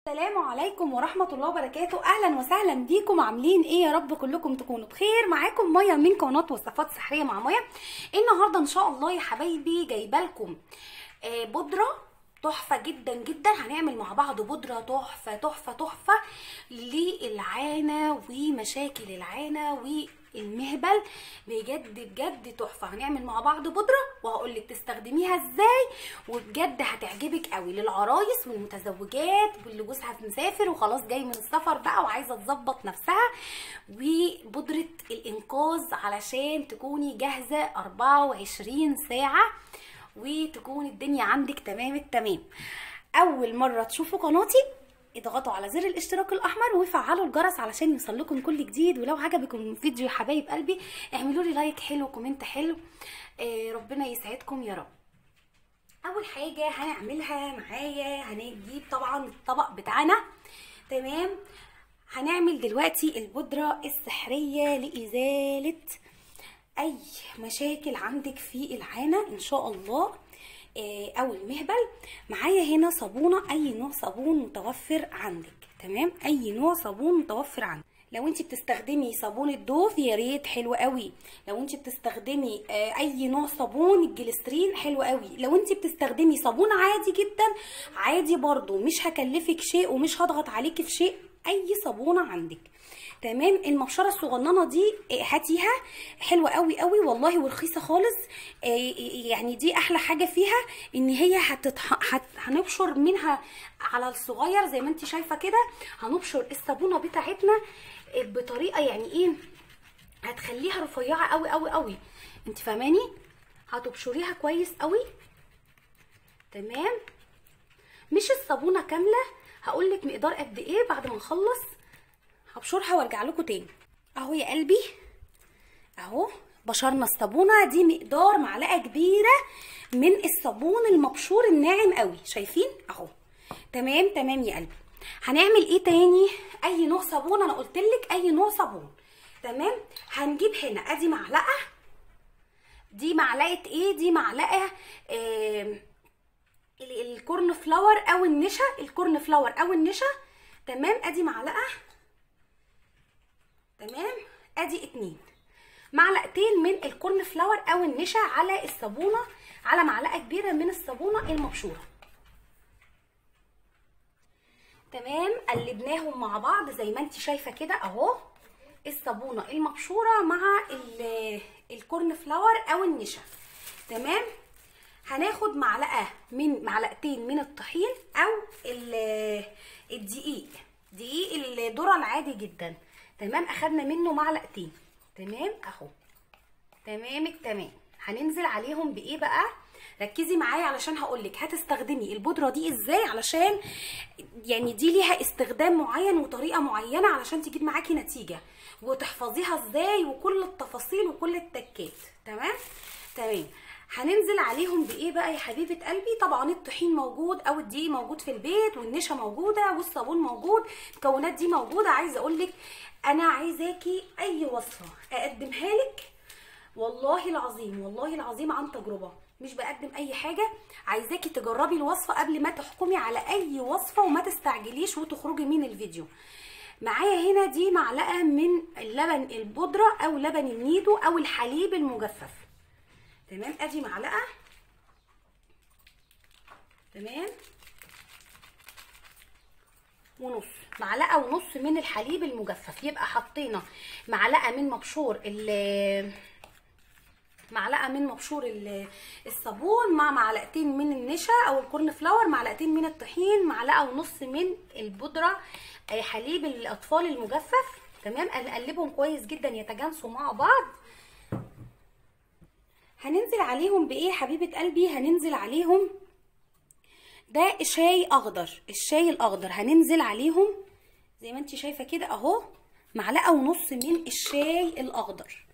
السلام عليكم ورحمة الله وبركاته أهلا وسهلا بيكم عاملين إيه يا رب كلكم تكونوا بخير معاكم مية من قناة وصفات سحرية مع مية النهاردة إن شاء الله يا حبايبي جايبة لكم آه، بودرة تحفة جدا جدا هنعمل مع بعض بودرة تحفة تحفة تحفة للعانة ومشاكل العانة والمهبل بجد بجد تحفة هنعمل مع بعض بودرة وهقولك تستخدميها ازاي وبجد هتعجبك قوي للعرايس والمتزوجات واللي جوزها مسافر وخلاص جاي من السفر بقى وعايزة تظبط نفسها وبودرة الانقاذ علشان تكوني جاهزة 24 ساعة وتكون الدنيا عندك تمام التمام اول مره تشوفوا قناتي اضغطوا على زر الاشتراك الاحمر وفعلوا الجرس علشان يوصلكم كل جديد ولو عجبكم الفيديو يا حبايب قلبي اعملوا لي لايك حلو كومنت حلو آه ربنا يسعدكم يا رب اول حاجه هنعملها معايا هنجيب طبعا الطبق بتاعنا تمام هنعمل دلوقتي البودره السحريه لازاله اي مشاكل عندك في العانه ان شاء الله آه، او المهبل معايا هنا صابونه اي نوع صابون متوفر عندك تمام اي نوع صابون متوفر عندك لو انت بتستخدمي صابون الدوف يا ريت حلو قوي لو انت بتستخدمي آه، اي نوع صابون الجليسترين حلو قوي لو انت بتستخدمي صابون عادي جدا عادي برضو مش هكلفك شيء ومش هضغط عليكي في شيء اي صابونه عندك تمام المبشره الصغننه دي آه، هاتيها حلوه قوي قوي والله ورخيصه خالص آه، يعني دي احلى حاجه فيها ان هي هتتح... هت... هنبشر منها على الصغير زي ما انت شايفه كده هنبشر الصابونه بتاعتنا آه، بطريقه يعني ايه هتخليها رفيعه قوي قوي قوي انت فاهماني هتبشريها كويس قوي تمام مش الصابونه كامله هقول لك مقدار قد ايه بعد ما نخلص هبشرها وارجع لكم تاني اهو يا قلبي اهو بشرنا الصابونه دي مقدار معلقه كبيره من الصابون المبشور الناعم قوي شايفين اهو تمام تمام يا قلبي هنعمل ايه تاني اي نوع صابون انا قلت لك اي نوع صابون تمام هنجيب هنا ادي معلقه دي معلقه ايه دي معلقه آه الكورن فلاور او النشا الكورن فلاور او النشا تمام ادي معلقه تمام ادي اتنين معلقتين من الكورن فلاور او النشا على الصابونه على معلقه كبيره من الصابونه المبشوره تمام قلبناهم مع بعض زي ما انت شايفه كده اهو الصابونه المبشوره مع الكورن فلاور او النشا تمام هناخد معلقه من معلقتين من الطحين او الدقيق دقيق الذره العادي جدا تمام اخدنا منه معلقتين تمام اهو تمام التمام هننزل عليهم بايه بقى ركزي معايا علشان هقولك هتستخدمي البودره دي ازاي علشان يعني دي ليها استخدام معين وطريقه معينه علشان تجيب معاكي نتيجه وتحفظيها ازاي وكل التفاصيل وكل التكات تمام تمام هننزل عليهم بايه بقى يا حبيبه قلبي طبعا الطحين موجود او الدقيق موجود في البيت والنشا موجوده والصابون موجود المكونات دي موجوده عايزه اقول لك انا عايزاكي اي وصفه اقدمها لك والله العظيم والله العظيم عن تجربه مش بقدم اي حاجه عايزاكي تجربي الوصفه قبل ما تحكمي على اي وصفه وما تستعجليش وتخرجي من الفيديو معايا هنا دي معلقه من اللبن البودره او لبن النيدو او الحليب المجفف تمام ادي معلقه تمام ونص معلقه ونص من الحليب المجفف يبقى حطينا معلقه من مبشور معلقه من مبشور الصابون مع معلقتين من النشا او الكورن فلاور معلقتين من الطحين معلقه ونص من البودره حليب الاطفال المجفف تمام نقلبهم كويس جدا يتجانسوا مع بعض هننزل عليهم بايه حبيبه قلبي هننزل عليهم ده شاي اخضر الشاي الاخضر هننزل عليهم زي ما انت شايفه كده اهو معلقه ونص من الشاي الاخضر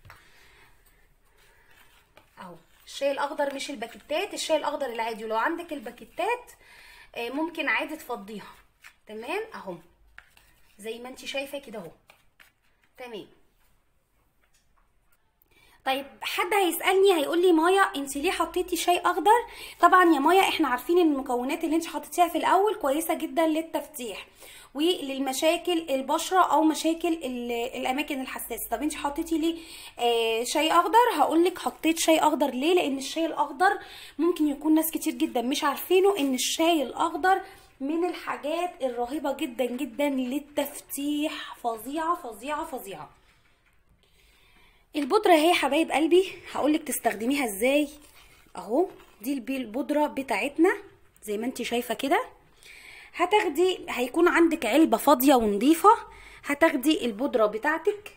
اهو الشاي الاخضر مش الباكيتات الشاي الاخضر العادي ولو عندك الباكيتات ممكن عادي تفضيها تمام اهو زي ما انت شايفه كده اهو تمام طيب حد هيسالني هيقول لي مايا انت ليه حطيتي شاي اخضر طبعا يا مايا احنا عارفين ان المكونات اللي انت حطيتيها في الاول كويسه جدا للتفتيح وللمشاكل البشره او مشاكل ال- الاماكن الحساسه طب انت حطيتي ليه آه شاي اخضر هقول لك حطيت شاي اخضر ليه لان الشاي الاخضر ممكن يكون ناس كتير جدا مش عارفينه ان الشاي الاخضر من الحاجات الرهيبه جدا جدا للتفتيح فظيعه فظيعه فظيعه البودرة اهي يا حبايب قلبي هقولك تستخدميها ازاي اهو دي البي- البودرة بتاعتنا زي ما انت شايفة كده هتاخدي هيكون عندك علبة فاضية ونضيفة هتاخدي البودرة بتاعتك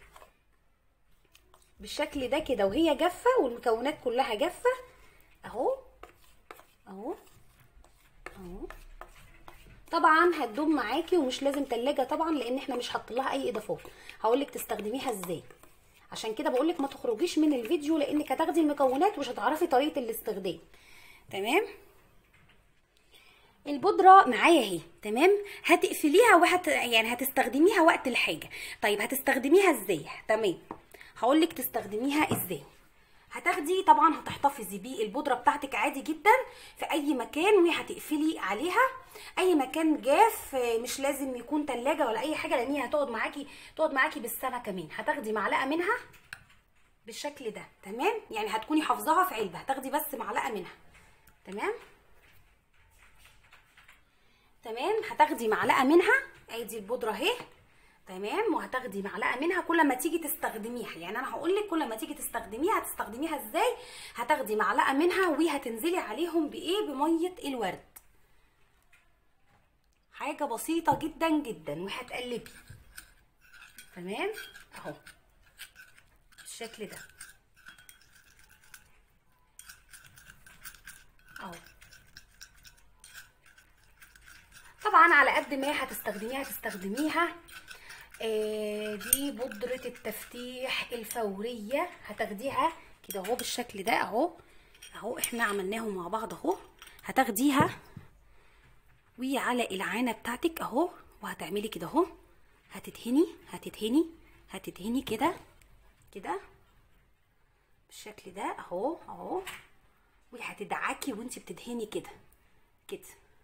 بالشكل ده كده وهي جافة والمكونات كلها جافة اهو اهو اهو طبعا هتدوم معاكي ومش لازم تلاجة طبعا لان احنا مش حاطين لها اي اضافات هقولك تستخدميها ازاي عشان كده بقولك ما تخرجيش من الفيديو لانك هتاخدي المكونات ومش هتعرفي طريقه الاستخدام تمام البودره معايا اهي تمام هتقفليها وهت يعني هتستخدميها وقت الحاجه طيب هتستخدميها ازاي تمام هقولك تستخدميها ازاي هتاخدي طبعا هتحتفظي بيه البودره بتاعتك عادي جدا في اي مكان وهتقفلي عليها اي مكان جاف آه، مش لازم يكون تلاجة ولا اي حاجه لان هي هتقعد معاكي تقعد معاكي بالسنه كمان هتاخدي معلقه منها بالشكل ده تمام يعني هتكوني حافظاها في علبه هتاخدي بس معلقه منها تمام تمام هتاخدي معلقه منها ادي البودره اهي تمام وهتاخدي معلقه منها كل ما تيجي تستخدميها يعني انا هقول لك كل ما تيجي تستخدميها هتستخدميها ازاي هتاخدي معلقه منها وهتنزلي عليهم بايه بميه الورد حاجه بسيطه جدا جدا وهتقلبي تمام اهو بالشكل ده اهو طبعا على قد ما هتستخدميها هتستخدميها آه دي بودرة التفتيح الفورية هتاخديها كده اهو بالشكل ده اهو اهو احنا عملناهم مع بعض اهو هتاخديها وعلى العانة بتاعتك اهو وهتعملي كده اهو هتدهني هتدهني هتدهني كده كده بالشكل ده اهو اهو وهتدعكي وانت بتدهني كده كده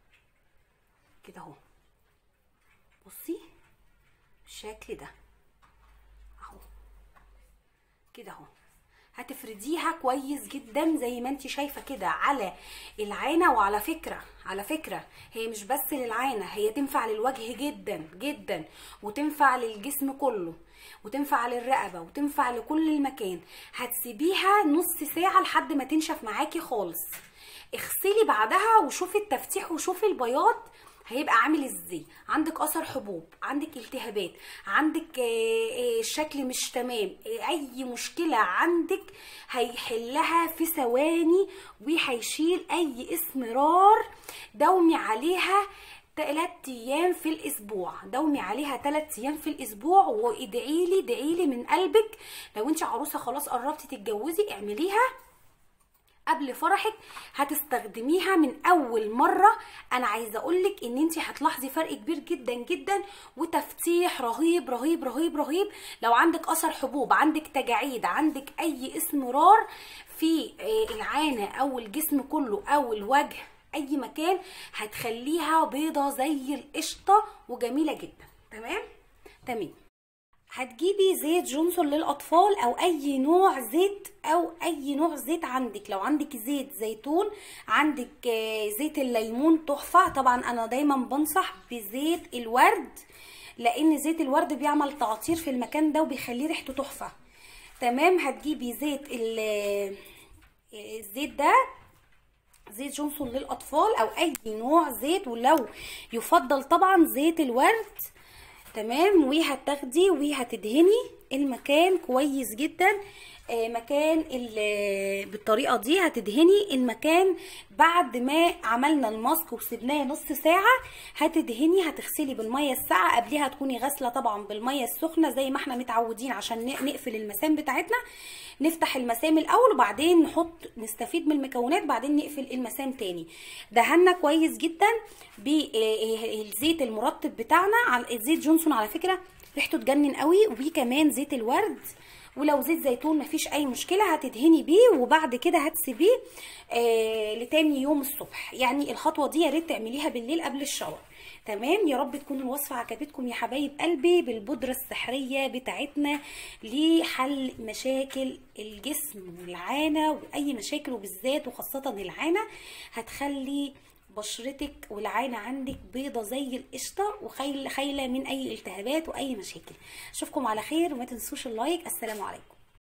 كده اهو بصي بالشكل ده اهو كده اهو هتفرديها كويس جدا زي ما انت شايفه كده على العانه وعلى فكره على فكره هي مش بس للعانه هي تنفع للوجه جدا جدا وتنفع للجسم كله وتنفع للرقبه وتنفع لكل المكان هتسيبيها نص ساعه لحد ما تنشف معاكي خالص اغسلي بعدها وشوفي التفتيح وشوفي البياض هيبقى عامل ازاي عندك اثر حبوب عندك التهابات عندك آه، آه، الشكل مش تمام آه، اي مشكله عندك هيحلها في ثواني وهيشيل اي اسمرار دومي عليها تلات ايام في الاسبوع دومي عليها تلات ايام في الاسبوع وادعي لي ادعي لي من قلبك لو انت عروسه خلاص قربتي تتجوزي اعمليها قبل فرحك هتستخدميها من اول مره انا عايزه اقولك ان انت هتلاحظي فرق كبير جدا جدا وتفتيح رهيب رهيب رهيب رهيب لو عندك اثر حبوب عندك تجاعيد عندك اي اسمرار في آه، العانه او الجسم كله او الوجه اي مكان هتخليها بيضه زي القشطه وجميله جدا تمام تمام هتجيبي زيت جونسون للاطفال او اي نوع زيت او اي نوع زيت عندك لو عندك زيت زيتون عندك آه، زيت الليمون تحفه طبعا انا دايما بنصح بزيت الورد لان زيت الورد بيعمل تعطير في المكان ده وبيخليه ريحته تحفه تمام هتجيبي زيت ال- آه، الزيت ده زيت جونسون للاطفال او اي نوع زيت ولو يفضل طبعا زيت الورد تمام وهتاخدي وهتدهني المكان كويس جدا آه، مكان ال- بالطريقه دي هتدهني المكان بعد ما عملنا الماسك وسبناه نص ساعه هتدهني هتغسلي بالميه الساقعه قبليها تكوني غاسله طبعا بالميه السخنه زي ما احنا متعودين عشان ن- نقفل المسام بتاعتنا نفتح المسام الاول وبعدين نحط نستفيد من المكونات بعدين نقفل المسام تاني دهنا كويس جدا بالزيت المرطب بتاعنا على زيت جونسون على فكره ريحته تجنن قوي وكمان زيت الورد ولو زيت زيتون مفيش اي مشكله هتدهني بيه وبعد كده هتسيبيه آه لتاني يوم الصبح يعني الخطوه دي يا ريت تعمليها بالليل قبل الشاور تمام يا رب تكون الوصفه عجبتكم يا حبايب قلبي بالبودره السحريه بتاعتنا لحل مشاكل الجسم والعانه واي مشاكل وبالذات وخاصه العانه هتخلي بشرتك والعانه عندك بيضه زي القشطه وخايله من اي التهابات واي مشاكل اشوفكم على خير وما تنسوش اللايك السلام عليكم